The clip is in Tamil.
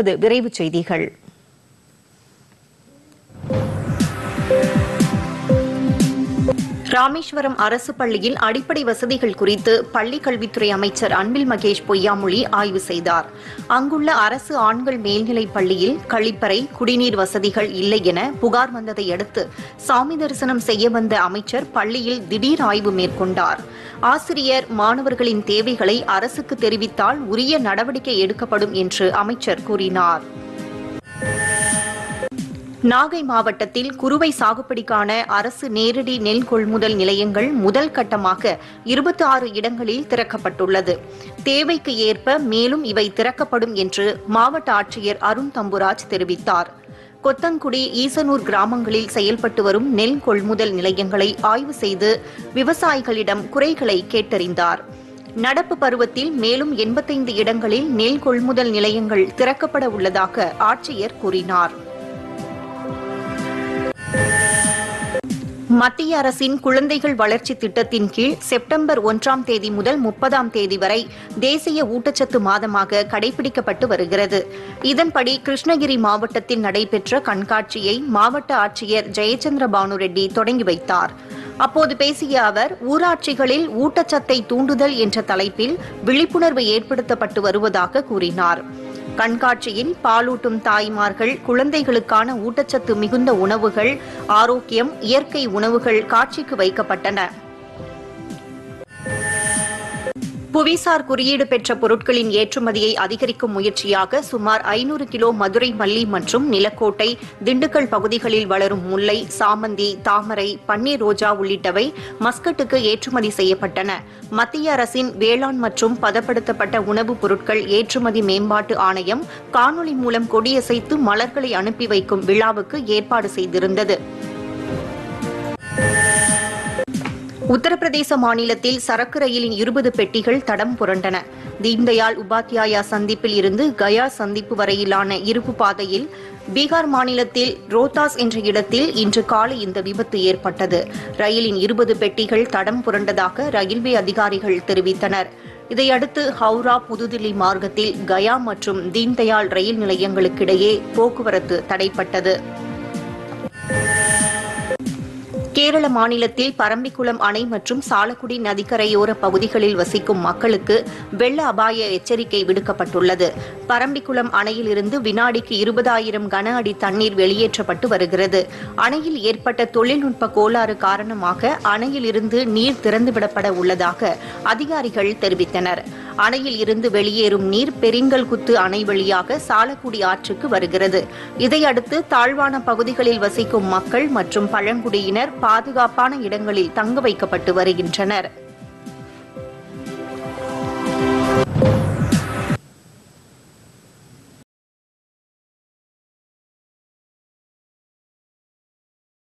விரைவுச் செய்திகள் ராமேஸ்வரம் அரசு பள்ளியில் அடிப்படை வசதிகள் குறித்து பள்ளிக் கல்வித்துறை அமைச்சர் அன்பில் மகேஷ் பொய்யாமொழி ஆய்வு செய்தார் அங்குள்ள அரசு ஆண்கள் மேல்நிலைப் பள்ளியில் கழிப்பறை குடிநீர் வசதிகள் இல்லை என புகார் வந்ததை அடுத்து சாமி தரிசனம் செய்ய வந்த அமைச்சர் பள்ளியில் திடீர் ஆய்வு மேற்கொண்டார் ஆசிரியர் மாணவர்களின் தேவைகளை அரசுக்கு தெரிவித்தால் உரிய நடவடிக்கை எடுக்கப்படும் என்று அமைச்சர் கூறினார் நாகை மாவட்டத்தில் குறுவை சாகுபடிக்கான அரசு நேரடி நெல் கொள்முதல் நிலையங்கள் முதல் கட்டமாக இருபத்தி ஆறு இடங்களில் திறக்கப்பட்டுள்ளது தேவைக்கு ஏற்ப மேலும் இவை திறக்கப்படும் என்று மாவட்ட ஆட்சியர் அருண் தம்புராஜ் தெரிவித்தார் கொத்தங்குடி ஈசனூர் கிராமங்களில் செயல்பட்டு வரும் நெல் கொள்முதல் நிலையங்களை ஆய்வு செய்து விவசாயிகளிடம் குறைகளை கேட்டறிந்தார் நடப்பு பருவத்தில் மேலும் எண்பத்தைந்து இடங்களில் நெல் கொள்முதல் நிலையங்கள் திறக்கப்பட உள்ளதாக ஆட்சியர் கூறினார் மத்திய அரசின் குழந்தைகள் வளர்ச்சி திட்டத்தின் கீழ் செப்டம்பர் ஒன்றாம் தேதி முதல் முப்பதாம் தேதி வரை தேசிய ஊட்டச்சத்து மாதமாக கடைபிடிக்கப்பட்டு வருகிறது இதன்படி கிருஷ்ணகிரி மாவட்டத்தில் நடைபெற்ற கண்காட்சியை மாவட்ட ஆட்சியர் ஜெயச்சந்திர பானுரெட்டி தொடங்கி வைத்தார் அப்போது பேசிய அவர் ஊராட்சிகளில் ஊட்டச்சத்தை தூண்டுதல் என்ற தலைப்பில் விழிப்புணர்வு ஏற்படுத்தப்பட்டு வருவதாக கூறினார் கண்காட்சியில் பாலூட்டும் தாய்மார்கள் குழந்தைகளுக்கான ஊட்டச்சத்து மிகுந்த உணவுகள் ஆரோக்கியம் இயற்கை உணவுகள் காட்சிக்கு வைக்கப்பட்டன புவிசார் குறியீடு பெற்ற பொருட்களின் ஏற்றுமதியை அதிகரிக்கும் முயற்சியாக சுமார் ஐநூறு கிலோ மதுரை மல்லி மற்றும் நிலக்கோட்டை திண்டுக்கல் பகுதிகளில் வளரும் முல்லை சாமந்தி தாமரை பன்னீர் ரோஜா உள்ளிட்டவை மஸ்கட்டுக்கு ஏற்றுமதி செய்யப்பட்டன மத்திய அரசின் வேளாண் மற்றும் பதப்படுத்தப்பட்ட உணவுப் பொருட்கள் ஏற்றுமதி மேம்பாட்டு ஆணையம் காணொலி மூலம் கொடியசைத்து மலர்களை அனுப்பி வைக்கும் விழாவுக்கு ஏற்பாடு செய்திருந்தது உத்தரப்பிரதேச மாநிலத்தில் சரக்கு ரயிலின் இருபது பெட்டிகள் தடம் புரண்டன தீன்தயாள் உபாத்யாயா சந்திப்பில் இருந்து கயா சந்திப்பு வரையிலான இருப்பு பாதையில் பீகார் மாநிலத்தில் ரோத்தாஸ் என்ற இடத்தில் இன்று காலை இந்த விபத்து ஏற்பட்டது ரயிலின் இருபது பெட்டிகள் தடம் புரண்டதாக ரயில்வே அதிகாரிகள் தெரிவித்தனர் இதையடுத்து ஹவுரா புதுதில்லி மார்க்கத்தில் கயா மற்றும் தீன்தயாள் ரயில் நிலையங்களுக்கிடையே போக்குவரத்து தடைப்பட்டது கேரள மாநிலத்தில் பரம்பிக்குளம் அணை மற்றும் சாலக்குடி நதிக்கரையோர பகுதிகளில் வசிக்கும் மக்களுக்கு வெள்ள அபாய எச்சரிக்கை விடுக்கப்பட்டுள்ளது பரம்பிக்குளம் அணையிலிருந்து வினாடிக்கு இருபதாயிரம் கன அடி தண்ணீர் வெளியேற்றப்பட்டு வருகிறது அணையில் ஏற்பட்ட தொழில்நுட்ப கோளாறு காரணமாக அணையில் இருந்து நீர் திறந்துவிடப்பட உள்ளதாக அதிகாரிகள் தெரிவித்தனர் அணையில் இருந்து வெளியேறும் நீர் பெரிங்கல் குத்து அணை வழியாக சாலக்குடி ஆற்றுக்கு வருகிறது இதையடுத்து தாழ்வான பகுதிகளில் வசிக்கும் மக்கள் மற்றும் பழங்குடியினர் பாதுகாப்பான இடங்களில் தங்க வைக்கப்பட்டு வருகின்றனர்